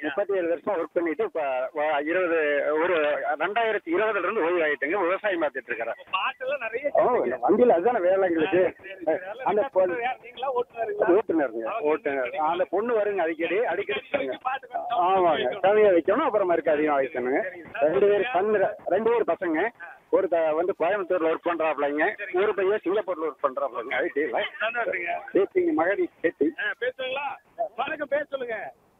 முப்பத்தி ஏழு வருஷம் ஒர்க் பண்ணிட்டு இப்ப வ- இருபது ஒரு ரெண்டாயிரத்தி இருபதுல இருந்து ஓய்வு ஆயிட்டுங்க விவசாயம் பார்த்துட்டு இருக்கிறேன் பாட்டெல்லாம் நிறைய ஓ, வண்டியில அதுதானே வேலை எங்களுக்கு அந்த பொண்ணு நீங்களா ஓட்டுறாருங்களா ஓட்டுநருங்க ஓட்டுநர் அந்த பொண்ணு வருங்க அடிக்கடி அடிக்கடி வருங்க. பாட்டு கொஞ்சம் ஆமாங்க கவியை வைக்கணும் அப்புறம் மறுக்க அதிகம் வைக்கணுங்க ரெண்டு பேர் பந்து ரெண்டு பேர் பசங்க ஒரு வந்து கோயம்புத்தூர்ல ஒர்க் பண்றாப்லங்க ஒரு பையன் சிங்கப்பூர்ல ஒர்க் பண்றாப்லங்க ஐடில சந்தோஷங்க பேசிங்க மகடி பேசி ஆ, பேசுவீங்களா வணக்கம் பேர் சொல்லுங்க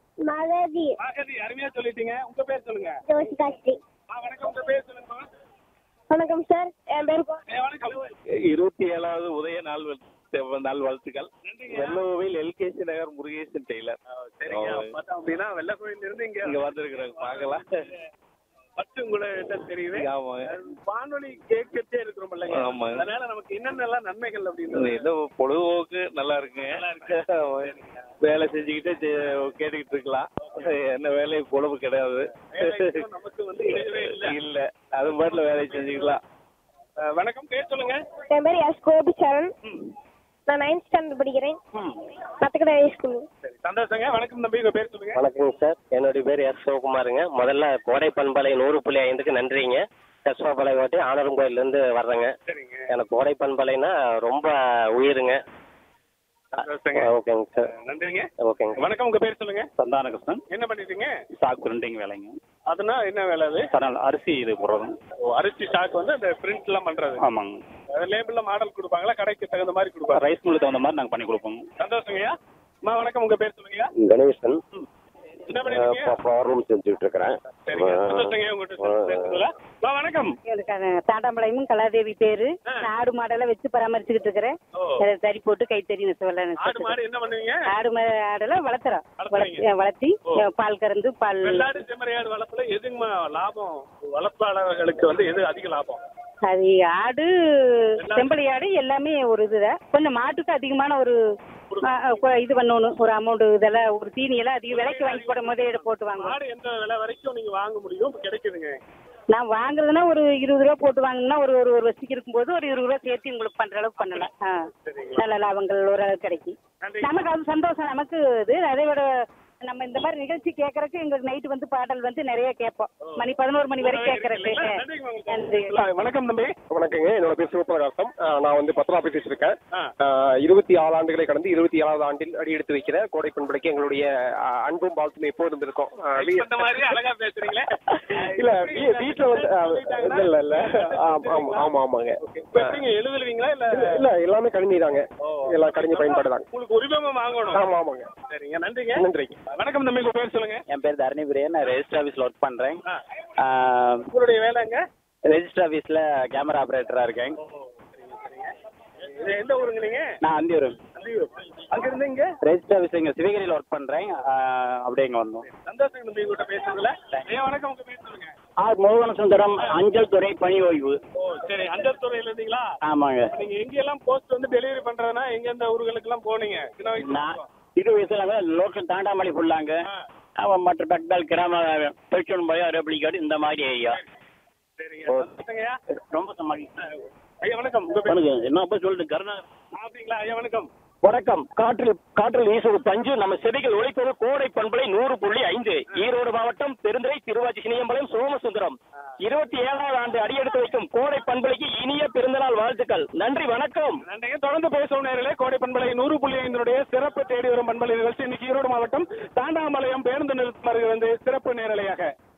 மகதி மகதி அருமையா சொல்லிட்டீங்க உங்க பேர் சொல்லுங்க ஜோசிகாஸ்ரீ ஆ, வணக்கம் உங்க பேர் சொல்லுங்கம்மா வணக்கம் சார் என் பேர் கோ- ஏ, வணக்கம் இருபத்தி ஏழாவது உதய நாள் வாழ்த்து- நாள் வாழ்த்துக்கள் நன்றிங்க. வெள்ளோவில் எல்கேசி நகர் முருகேசன் டெய்லர் சரிங்க பார்த்தோம் அப்படின்னா வெள்ளக்கோயில் இருந்து இங்க இங்க வந்திருக்கிறாங்க பார்க்கலாம் ஃபர்ஸ்ட் உங்கள்கிட்ட தெரியுது ஆமாங்க வானொலி கேட்கட்டே இருக்கிறோம் இல்லைங்க ஆமாங்க. அதனால நமக்கு என்னென்னலாம் நன்மைகள் அப்படின்றது ஏதோ பொழுதுபோக்கு நல்லா இருக்குங்க வேலை செஞ்சுக்கிட்டே செ- கேட்டுக்கிட்டு இருக்கலாம் என்ன வேலை பொழுது கிடையாது வேலைக்கும் நமக்கு வந்து இடையவே இல்ல இல்ல அது பாட்டுல வேலையை செஞ்சுக்கலாம் அஹ், வணக்கம் பேர் சொல்லுங்க என் பேர் எஸ் கோபிச்சரன் நான் நைன்த் ஸ்டாண்டர்ட் படிக்கிறேன் பத்துக்கடை ஹை ஸ்கூல் சரி சந்தோஷங்க வணக்கம் தம்பி உங்க பேர் சொல்லுங்க வணக்கங்க சார் என்னுடைய பேர் எஸ் சிவகுமாருங்க முதல்ல கோடை பண்பலை நூறு புள்ளி ஐந்துக்கு நன்றிங்க கஸ்வாபாளைய ஓட்டி ஆனரும் கோயிலேருந்து வர்றேங்க சரிங்க எனக்கு கோடை பண்பலைனா ரொம்ப உயிருங்க சந்தோஷங்க ஓகேங்க சார் நன்றிங்க ஓகேங்க வணக்கம் உங்க பேர் சொல்லுங்க சந்தானகிருஷ்ணன் என்ன பண்ணிட்டீங்க ஸ்டாக் பிரிண்டிங் வேலைங்க அதுனா என்ன வேலை அது அதனால் அரிசி இது போடுறதுங்க ஓ, அரிசி ஸ்டாக் வந்து அந்த பிரிண்ட் எல்லாம் பண்றது ஆமாங்க லேபிள்ல மாடல் கொடுப்பாங்களா கடைக்கு தகுந்த மாதிரி கொடுப்பாங்க ரைஸ் மில்லு தகுந்த மாதிரி நாங்கள் பண்ணி கொடுப்போங்க சந்தோஷங்கய்யா அம்மா வணக்கம் உங்க பேர் சொல்லுங்கய்யா கணேசன் என்ன பண்ணிருக்கீங்க பவர் ரூம் செஞ்சுட்டு இருக்கிறேன் சரிங்க சந்தோஷங்க உங்ககிட்ட பேசுறதுல அம்மா வணக்கம் எனக்கு தாண்டாம்பாளையமும் கலாதேவி பேரு ஆ. நான் ஆடு மாடெல்லாம் வச்சு பராமரிச்சுக்கிட்டு இருக்கிறேன் ஓ. அதை சரி போட்டு கை தெரியும் ஆடு மாடு என்ன பண்ணுவீங்க ஆடு மாடெல்லாம் வளர்த்துறோம் வளர்த்துறீங்க. வளர்த்தி வளர்த்தி ஓ. அஹ், பால் கறந்து பால் வெள்ளாடு செம்மறியாடு வளர்ப்புல எதுங்கம்மா லாபம் வளர்ப்பாளர்களுக்கு வந்து எது அதிக லாபம் அது ஆடு செம்பளி ஆடு எல்லாமே ஒரு இதுதான் கொஞ்சம் மாட்டுக்கு அதிகமான ஒரு ஆ, ஆ, கொ- இது பண்ணணும் ஒரு அமௌண்ட் இதெல்லாம் ஒரு தீனியெல்லாம் அதிக விலைக்கு வாங்கி போடும் போதே இதை போட்டு வாங்குவோம் மாடு எந்த விலை வரைக்கும் நீங்க வாங்க முடியும் கிடைக்குதுங்க நான் வாங்குறதுன்னா ஒரு இருபது ரூபா போட்டு வாங்கினா ஒரு ஒரு ஒரு வருஷத்துக்கு இருக்கும்போது ஒரு இருபது ரூபா சேர்த்து உங்களுக்கு பண்ற அளவுக்கு பண்ணலாம் ஆ நல்ல லாபங்கள் ஓரளவுக்கு கிடைக்கும் நன்றி. நமக்கு அது சந்தோஷம் நமக்கு இது அதை விட நம்ம இந்த மாதிரி நிகழ்ச்சி கேட்கறதுக்கு எங்களுக்கு நைட்டு வந்து பாடல் வந்து நிறைய கேட்போம் மணி பதினோரு மணி வரை கேட்கறதுக்கு நன்றிங்க உங்களுக்கு. நன்றி வணக்கம் தம்பி வணக்கங்க என்னோட பேர் சிவபிரகாசம் நான் வந்து பத்திர ஆபீஸ் இருக்கேன் ஆ. இருபத்தி ஆறு ஆண்டுகளை கடந்து இருபத்தி ஏழாவது ஆண்டில் அடி எடுத்து வைக்கிற கோடை பண்பலைக்கு எங்களுடைய ஆஹ், அன்பும் வாழ்த்தும் எப்போதும் இருக்கும் ஆஹ், வீ- இந்த மாதிரி அழகா பேசுறீங்களே இல்ல வீ- வீட்டுல வந்து ஆஹ், இல்ல இல்ல இல்ல ஆமா ஆமா, ஆமா ஆமாங்க இப்ப எப்படிங்க எழுதுவீங்களா இல்ல இல்ல, இல்ல எல்லாமே கணினி தாங்க எல்லாம் கணினி பயன்பாடு தாங்க உங்களுக்கு உரிமம் வாங்கணும் ஆமா ஆமாங்க சரிங்க நன்றிங்க நன்றி வணக்கம் தம்பி உங்க பேர் சொல்லுங்க என் பேர் தரணி பிரியன் நான் ரெஜிஸ்டர் ஆஃபீஸில் ஒர்க் பண்ணுறேன் ஆ. உங்களுடைய வேலைங்க ரெஜிஸ்டர் ஆஃபீஸில் கேமரா ஆப்ரேட்டராக இருக்கேன் இது எந்த ஊருங்க நீங்க நான் அந்தியூர் அந்தியூர் அங்க இருந்து இங்க ரெஜிஸ்டர் ஆஃபீஸ் இங்கே சிவகிரியில் ஒர்க் பண்ணுறேன் அப்படியே இங்கே வந்தோம் சந்தோஷம் தம்பி உங்ககிட்ட பேசுறதுல ஐயா வணக்கம் உங்க பேர் சொல்லுங்க ஆர் மோகன சுந்தரம் அஞ்சல் துறை பணி ஓய்வு ஓ சரி அஞ்சல் துறையில இருந்தீங்களா ஆமாங்க நீங்க எங்க எல்லாம் போஸ்ட் வந்து டெலிவரி பண்றதுனா எங்க எந்த ஊர்களுக்கு எல்லாம் போனீங்க சின்ன வயசுல நான் இரு வயசுல லோக்கல் தாண்டாமலை ஃபுல்லாங்க ஆ. அவன் மற்ற பக்தால் கிராம பெருச்சோன் பயம் ரெப்ளிகாடு இந்த மாதிரி ஏரியா சரிங்க ஓ. சந்தோஷங்கய்யா. ரொம்ப சமாளி ஐயா வணக்கம் உங்க பேர் வணக்கம் என்ன அப்போ சொல்லிட்டு கருணா அப்படிங்களா ஐயா வணக்கம் வணக்கம் காற்றில் காற்றில் வீசுவது பஞ்சு நம்ம செடிகள் உழைப்பது கோடை பண்பலை நூறு புள்ளி ஐந்து ஈரோடு மாவட்டம் பெருந்துறை திருவாச்சி சினியம்பலம் சோமசுந்தரம் இருபத்தி ஏழாவது ஆண்டு அடியெடுத்து வைக்கும் கோடை பண்பலைக்கு இனிய பிறந்தநாள் வாழ்த்துக்கள் நன்றி வணக்கம் நன்றிங்க தொடர்ந்து பேசும் நேரிலே கோடை பண்பலை நூறு புள்ளி ஐந்தினுடைய சிறப்பு தேடி வரும் பண்பலை நிகழ்ச்சி இன்னைக்கு ஈரோடு மாவட்டம் தாண்டாமலையம் பேருந்து நிறுத்தம் அருகே வந்து சிறப்பு நேரலையாக